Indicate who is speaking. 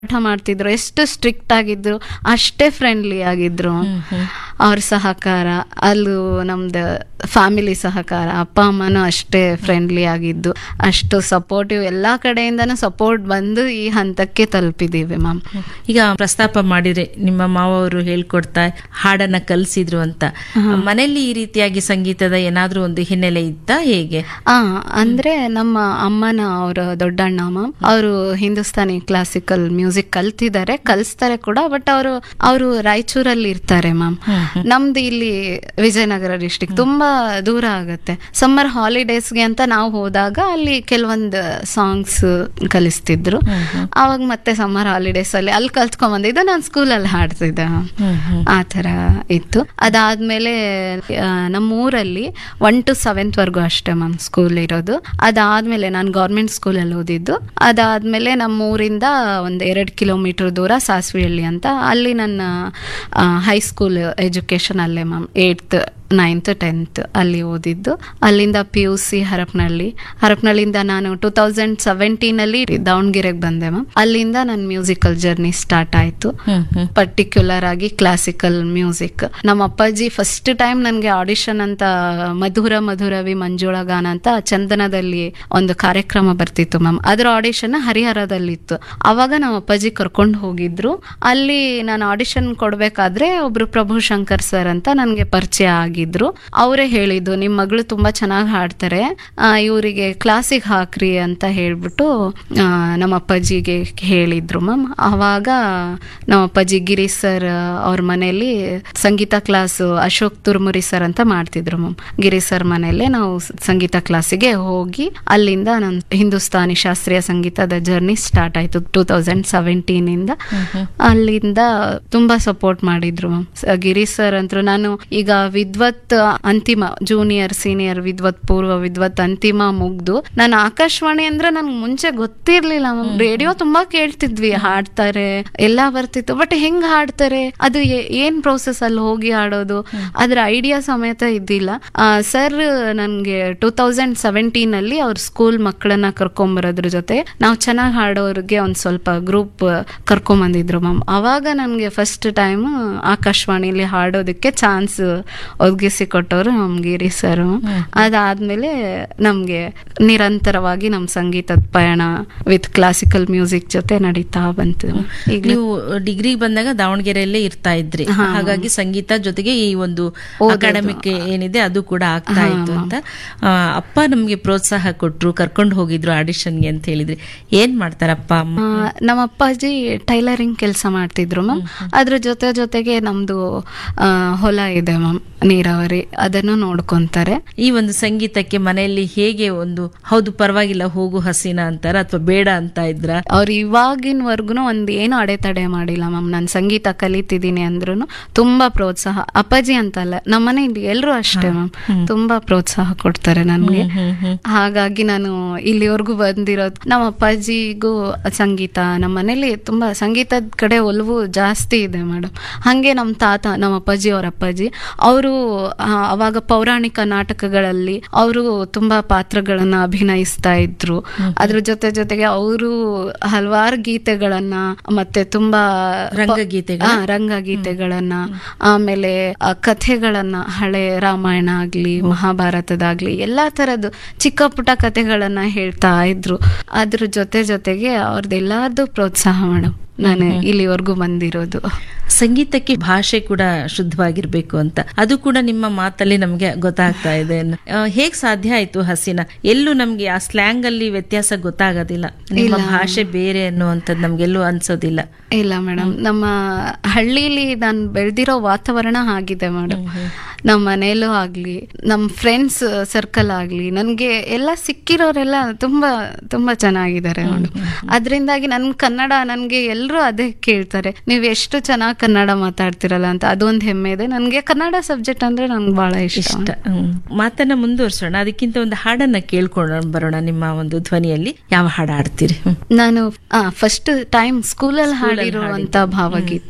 Speaker 1: ಪಾಠ ಮಾಡ್ತಿದ್ರು ಎಷ್ಟು ಸ್ಟ್ರಿಕ್ಟ್ ಆಗಿದ್ರು ಅಷ್ಟೇ ಫ್ರೆಂಡ್ಲಿ ಆಗಿದ್ರು ಅವ್ರ ಸಹಕಾರ ಅಲ್ಲೂ ನಮ್ದು ಫ್ಯಾಮಿಲಿ ಸಹಕಾರ ಅಪ್ಪ ಅಮ್ಮನೂ ಅಷ್ಟೇ ಫ್ರೆಂಡ್ಲಿ ಆಗಿದ್ದು ಅಷ್ಟು ಸಪೋರ್ಟಿವ್ ಎಲ್ಲಾ ಕಡೆಯಿಂದನೂ ಸಪೋರ್ಟ್ ಬಂದು ಈ ಹಂತಕ್ಕೆ ತಲುಪಿದೀವಿ ಮ್ಯಾಮ್
Speaker 2: ಈಗ ಪ್ರಸ್ತಾಪ ಮಾಡಿದ್ರೆ ನಿಮ್ಮ ಮಾವರು ಹೇಳ್ಕೊಡ್ತಾ ಹಾಡನ್ನ ಕಲಿಸಿದ್ರು ಅಂತ ಮನೆಯಲ್ಲಿ ಈ ರೀತಿಯಾಗಿ ಸಂಗೀತದ ಏನಾದ್ರೂ ಒಂದು ಹಿನ್ನೆಲೆ ಇತ್ತಾ ಹೇಗೆ
Speaker 1: ಆ ಅಂದ್ರೆ ನಮ್ಮ ಅಮ್ಮನ ಅವರ ದೊಡ್ಡಣ್ಣ ಮ್ಯಾಮ್ ಅವರು ಹಿಂದೂಸ್ತಾನಿ ಕ್ಲಾಸಿಕಲ್ ಮ್ಯೂಸಿಕ್ ಕಲ್ತಿದ್ದಾರೆ ಕಲಿಸ್ತಾರೆ ಕೂಡ ಬಟ್ ಅವರು ಅವರು ರಾಯಚೂರಲ್ಲಿ ಇರ್ತಾರೆ ಮ್ಯಾಮ್ ನಮ್ದು ಇಲ್ಲಿ ವಿಜಯನಗರ ಡಿಸ್ಟಿಕ್ ತುಂಬಾ ದೂರ ಆಗುತ್ತೆ ಸಮ್ಮರ್ ಹಾಲಿಡೇಸ್ಗೆ ಅಂತ ನಾವು ಹೋದಾಗ ಅಲ್ಲಿ ಕೆಲವೊಂದು ಸಾಂಗ್ಸ್ ಕಲಿಸ್ತಿದ್ರು ಅವಾಗ ಮತ್ತೆ ಸಮ್ಮರ್ ಹಾಲಿಡೇಸ್ ಅಲ್ಲಿ ಅಲ್ಲಿ ಕಲ್ತ್ಕೊಂಡ್ ಬಂದಿದ್ದು ನಾನು ಸ್ಕೂಲಲ್ಲಿ ಹಾಡ್ತಿದ್ದೆ ಮ್ಯಾಮ್ ಆ ಥರ ಇತ್ತು ಅದಾದ್ಮೇಲೆ ಆ, ನಮ್ಮ ಊರಲ್ಲಿ ಒನ್ ಟು ಸೆವೆಂತ್ ವರ್ಗು ಅಷ್ಟೇ ಮ್ಯಾಮ್ ಸ್ಕೂಲ್ ಇರೋದು ಅದಾದ್ಮೇಲೆ ನಾನು ಗೌರ್ಮೆಂಟ್ ಸ್ಕೂಲಲ್ಲಿ ಓದಿದ್ದು ಅದಾದ್ಮೇಲೆ ನಮ್ಮ ಊರಿಂದ ಒಂದು ಎರಡು ಕಿಲೋಮೀಟರ್ ದೂರ ಸಾಸ್ವಿಹಳ್ಳಿ ಅಂತ ಅಲ್ಲಿ ನನ್ನ ಹೈಸ್ಕೂಲ್ ಎಜುಕೇಶನ್ ಅಲ್ಲೇ ಮ್ಯಾಮ್ ಏಯ್ತ್ ನೈನ್ತ್ ಟೆಂತ್ ಅಲ್ಲಿ ಓದಿದ್ದು ಅಲ್ಲಿಂದ ಪಿ ಯು ಸಿ ಹರಪನಹಳ್ಳಿ ಹರಪನಹಳ್ಳಿಯಿಂದ ನಾನು ಟೂ ತೌಸಂಡ್ ಸೆವೆಂಟೀನಲ್ಲಿ ದಾವಣಗೆರೆಗೆ ಬಂದೆ ಮ್ಯಾಮ್ ಅಲ್ಲಿಂದ ನನ್ನ ಮ್ಯೂಸಿಕಲ್ ಜರ್ನಿ ಸ್ಟಾರ್ಟ್ ಆಯ್ತು
Speaker 2: ಹ್ಮ್ ಹ್ಮ್
Speaker 1: ಪರ್ಟಿಕ್ಯುಲರ್ ಆಗಿ ಕ್ಲಾಸಿಕಲ್ ಮ್ಯೂಸಿಕ್ ನಮ್ಮ ಅಪ್ಪಾಜಿ ಫಸ್ಟ್ ಟೈಮ್ ನನಗೆ ಆಡಿಷನ್ ಅಂತ ಮಧುರ ಮಧುರವಿ ಮಂಜುಳ ಗಾನ ಅಂತ ಚಂದನದಲ್ಲಿ ಒಂದು ಕಾರ್ಯಕ್ರಮ ಬರ್ತಿತ್ತು ಮ್ಯಾಮ್ ಅದ್ರ ಆಡಿಷನ್ ಹರಿಹರದಲ್ಲಿತ್ತು ಅವಾಗ ನಮ್ಮ ಅಪ್ಪಾಜಿ ಕರ್ಕೊಂಡು ಹೋಗಿದ್ರು ಅಲ್ಲಿ ನಾನು ಆಡಿಷನ್ ಕೊಡ್ಬೇಕಾದ್ರೆ ಒಬ್ರು ಪ್ರಭು ಶಂಕರ್ ಸರ್ ಅಂತ ನನಗೆ ಪರಿಚಯ ಆಗಿದ್ರು ಅವರೇ ಹೇಳಿದ್ದು ನಿಮ್ಮ ಮಗಳು ತುಂಬಾ ಚೆನ್ನಾಗಿ ಹಾಡ್ತಾರೆ ಇವರಿಗೆ ಕ್ಲಾಸಿಗೆ ಹಾಕ್ರಿ ಅಂತ ಹೇಳ್ಬಿಟ್ಟು ಆ, ನಮ್ಮ ಅಪ್ಪಾಜಿಗೆ ಹೇಳಿದ್ರು ಮ್ಯಾಮ್ ಅವಾಗ ನಮ್ಮ ಅಪ್ಪಾಜಿ ಗಿರಿ ಸರ್ ಅವ್ರ ಮನೆಯಲ್ಲಿ ಸಂಗೀತ ಕ್ಲಾಸ್ ಅಶೋಕ್ ತುರ್ಮುರಿ ಸರ್ ಅಂತ ಮಾಡ್ತಿದ್ರು ಮ್ಯಾಮ್ ಗಿರಿ ಸರ್ ಮನೆಯಲ್ಲೇ ನಾವು ಸ- ಸಂಗೀತ ಕ್ಲಾಸಿಗೆ ಹೋಗಿ ಅಲ್ಲಿಂದ ನನ್ನ ಹಿಂದೂಸ್ತಾನಿ ಶಾಸ್ತ್ರೀಯ ಸಂಗೀತದ ಜರ್ನಿ ಸ್ಟಾರ್ಟ್ ಆಯ್ತು ಟೂ ತೌಸಂಡ್ ಸೆವೆಂಟೀನ್ ಇಂದ ಅಲ್ಲಿಂದ ತುಂಬಾ ಸಪೋರ್ಟ್ ಮಾಡಿದ್ರು ಮ್ಯಾಮ್ ಗಿರಿ ಸರ್ ಅಂತೂ ನಾನು ಈಗ ವಿದ್ವತ್ ಅಂತಿಮ ಜೂನಿಯರ್ ಸೀನಿಯರ್ ವಿದ್ವತ್ ಪೂರ್ವ ವಿದ್ವತ್ ಅಂತಿಮ ಮುಗ್ದು ನಾನು ಆಕಾಶವಾಣಿ ಅಂದ್ರೆ ನನ್ಗೆ ಮುಂಚೆ ಗೊತ್ತಿರ್ಲಿಲ್ಲ ಮ್ಯಾಮ್ ರೇಡಿಯೋ ತುಂಬಾ ಕೇಳ್ತಿದ್ವಿ ಹಾಡ್ತಾರೆ ಎಲ್ಲಾ ಬರ್ತಿತ್ತು ಬಟ್ ಹೆಂಗ್ ಹಾಡ್ತಾರೆ ಅದು ಏ- ಏನ್ ಪ್ರೋಸೆಸ್ ಅಲ್ಲಿ ಹೋಗಿ ಹಾಡೋದು ಅದ್ರ ಐಡಿಯಾ ಸಮೇತ ಇದ್ದಿಲ್ಲ ಸರ್ ನನ್ಗೆ ಟೂ ತೌಸಂಡ್ ಸೆವೆಂಟೀನ್ ಅಲ್ಲಿ ಅವ್ರ ಸ್ಕೂಲ್ ಮಕ್ಕಳನ್ನ ಕರ್ಕೊಂಬರೋದ್ರ ಜೊತೆ ನಾವು ಚೆನ್ನಾಗಿ ಹಾಡೋರ್ಗೆ ಒಂದ್ ಸ್ವಲ್ಪ ಗ್ರೂಪ್ ಕರ್ಕೊಂಬಂದಿದ್ರು ಮ್ಯಾಮ್ ಅವಾಗ ನನ್ಗೆ ಫಸ್ಟ್ ಟೈಮ್ ಆಕಾಶವಾಣಿಲಿ ಹಾಡೋದಕ್ಕೆ ಚಾನ್ಸ್ ಒದಗಿಸಿ ಕೊಟ್ಟವರು ನಮ್ ಗಿರಿ ಸರ್ ಅದಾದ್ಮೇಲೆ ನಮ್ಗೆ ನಿರಂತರವಾಗಿ ನಮ್ ಸಂಗೀತದ ಪಯಣ ವಿತ್ ಕ್ಲಾಸಿಕಲ್ ಮ್ಯೂಸಿಕ್ ಜೊತೆ ನಡೀತಾ ಬಂತು ಈಗ
Speaker 2: ನೀವು ಡಿಗ್ರಿ ಬಂದಾಗ ದಾವಣಗೆರೆಯಲ್ಲೇ ಇರ್ತಾ ಇದ್ರಿ ಹಾಗಾಗಿ ಸಂಗೀತ ಜೊತೆಗೆ ಈ ಒಂದು ಅಕಾಡೆಮಿಕ್ ಏನಿದೆ ಅದು ಕೂಡ ಆಗ್ತಾ ಇತ್ತು ಅಂತ ಆ, ಅಪ್ಪ ನಮ್ಗೆ ಪ್ರೋತ್ಸಾಹ ಕೊಟ್ರು ಕರ್ಕೊಂಡು ಹೋಗಿದ್ರು ಆಡಿಷನ್ಗೆ ಅಂತ ಹೇಳಿದ್ರಿ ಏನ್ ಮಾಡ್ತಾರಪ್ಪ ಅಮ್ಮ
Speaker 1: ಆ, ನಮ್ಮ ಅಪ್ಪಾಜಿ ಟೈಲರಿಂಗ್ ಕೆಲಸ ಮಾಡ್ತಿದ್ರು ಮ್ಯಾಮ್ ಅದ್ರ ಜೊತೆ ಜೊತೆಗೆ ನಮ್ದು ಆ, ಹೊಲ ಇದೆ ಮ್ಯಾಮ್ ನೀರಾವರಿ ಅದನ್ನು ನೋಡ್ಕೊಂತಾರೆ
Speaker 2: ಈ ಒಂದು ಸಂಗೀತಕ್ಕೆ ಮನೆಯಲ್ಲಿ ಹೇಗೆ ಒಂದು ಹೌದು ಪರವಾಗಿಲ್ಲ ಹೋಗು ಹಸಿನ ಅಂತಾರ ಅಥವಾ ಬೇಡ ಅಂತ ಇದ್ರ
Speaker 1: ಅವ್ರು ಇವಾಗಿನವರ್ಗು ಒಂದ್ ಏನು ಅಡೆತಡೆ ಮಾಡಿಲ್ಲ ಮ್ಯಾಮ್ ನಾನು ಸಂಗೀತ ಕಲಿತಿದ್ದೀನಿ ಅಂದ್ರೂ ತುಂಬಾ ಪ್ರೋತ್ಸಾಹ ಅಪ್ಪಾಜಿ ಅಂತಲ್ಲ ನಮ್ಮ ಮನೆಯಲ್ಲಿ ಎಲ್ಲರೂ ಅಷ್ಟೇ ಮ್ಯಾಮ್ ತುಂಬಾ ಪ್ರೋತ್ಸಾಹ ಕೊಡ್ತಾರೆ ನನ್ಗೆ ಹಾಗಾಗಿ ನಾನು ಇಲ್ಲಿವರೆಗೂ ಬಂದಿರೋದು ನಮ್ಮ ಅಪ್ಪಾಜಿಗೂ ಸಂಗೀತ ನಮ್ಮ ಮನೇಲಿ ತುಂಬಾ ಸಂಗೀತದ ಕಡೆ ಒಲವು ಜಾಸ್ತಿ ಇದೆ ಮೇಡಮ್ ಹಾಗೆ ನಮ್ಮ ತಾತ ನಮ್ಮ ಅಪ್ಪಾಜಿ ಅವ್ರ ಅಪ್ಪಾಜಿ ಅವರು ಅವಾಗ ಪೌರಾಣಿಕ ನಾಟಕಗಳಲ್ಲಿ ಅವರು ತುಂಬಾ ಪಾತ್ರಗಳನ್ನ ಅಭಿನಯಿಸ್ತಾ ಇದ್ರು ಅದ್ರ ಜೊತೆ ಜೊತೆಗೆ ಅವರು ಹಲವಾರು ಗೀತೆಗಳನ್ನ ಮತ್ತೆ ತುಂಬಾ
Speaker 2: ರಂಗಗೀತೆಗಳ?
Speaker 1: ಆ, ರಂಗಗೀತೆಗಳನ್ನ ಆಮೇಲೆ ಆ, ಕಥೆಗಳನ್ನ ಹಳೆ ರಾಮಾಯಣ ಆಗ್ಲಿ ಮಹಾಭಾರತದಾಗ್ಲಿ ಎಲ್ಲಾ ತರದ್ದು ಚಿಕ್ಕ ಪುಟ್ಟ ಕಥೆಗಳನ್ನ ಹೇಳ್ತಾ ಇದ್ರು ಅದ್ರ ಜೊತೆ ಜೊತೆಗೆ ಅವ್ರದ್ದೆಲ್ಲಾರ್ದು ಪ್ರೋತ್ಸಾಹ ಮೇಡಮ್ ನಾನು ಇಲ್ಲಿವರೆಗೂ ಬಂದಿರೋದು
Speaker 2: ಸಂಗೀತಕ್ಕೆ ಭಾಷೆ ಕೂಡ ಶುದ್ಧವಾಗಿರ್ಬೇಕು ಅಂತ ಅದು ಕೂಡ ನಿಮ್ಮ ಮಾತಲ್ಲಿ ನಮ್ಗೆ ಗೊತ್ತಾಗ್ತಾ ಇದೆ ಆ, ಹೇಗ್ ಸಾಧ್ಯ ಆಯ್ತು ಹಸಿನ ಎಲ್ಲೂ ನಮ್ಗೆ ಆ ಸ್ಲ್ಯಾಂಗ್ ಅಲ್ಲಿ ವ್ಯತ್ಯಾಸ ಗೊತ್ತಾಗೋದಿಲ್ಲ ನಿಮ್ಮ ಭಾಷೆ ಬೇರೆ ಅನ್ನುವಂಥದ್ದು ನಮ್ಗೆಲ್ಲೂ ಅನ್ಸೋದಿಲ್ಲ
Speaker 1: ಇಲ್ಲ ಮೇಡಮ್ ನಮ್ಮ ಹಳ್ಳಿಲಿ ನಾನು ಬೆಳೆದಿರೋ ವಾತಾವರಣ ಆಗಿದೆ ಮೇಡಮ್ ನಮ್ಮ ಮನೆಯಲ್ಲೂ ಆಗ್ಲಿ ನಮ್ಮ ಫ್ರೆಂಡ್ಸ್ ಸರ್ಕಲ್ ಆಗ್ಲಿ ನನಗೆ ಎಲ್ಲ ಸಿಕ್ಕಿರೋರೆಲ್ಲ ತುಂಬಾ ತುಂಬಾ ಚೆನ್ನಾಗಿದ್ದಾರೆ ಮೇಡಮ್ ಅದರಿಂದಾಗಿ ನನ್ ಕನ್ನಡ ನನಗೆ ಎಲ್ಲರೂ ಅದೇ ಕೇಳ್ತಾರೆ ನೀವು ಎಷ್ಟು ಚೆನ್ನಾಗಿ ಕನ್ನಡ ಮಾತಾಡ್ತಿರಲ್ಲ ಅಂತ ಅದೊಂದು ಹೆಮ್ಮೆ ಇದೆ ನನಗೆ ಕನ್ನಡ ಸಬ್ಜೆಕ್ಟ್ ಅಂದ್ರೆ ನನ್ಗೆ ಬಹಳ ಇಷ್ಟ
Speaker 2: ಇಷ್ಟ ಹ್ಮ್. ಮಾತನ್ನ ಮುಂದುವರ್ಸೋಣ ಅದಕ್ಕಿಂತ ಒಂದು ಹಾಡನ್ನ ಕೇಳ್ಕೊಂಡು ಬರೋಣ ನಿಮ್ಮ ಒಂದು ಧ್ವನಿಯಲ್ಲಿ ಯಾವ ಹಾಡು ಹಾಡ್ತೀರಿ ಹ್ಮ್.
Speaker 1: ನಾನು ಫಸ್ಟ್ ಟೈಮ್ ಸ್ಕೂಲಲ್ಲಿ ಹಾಡಿರುವಂತ ಭಾವಗೀತೆ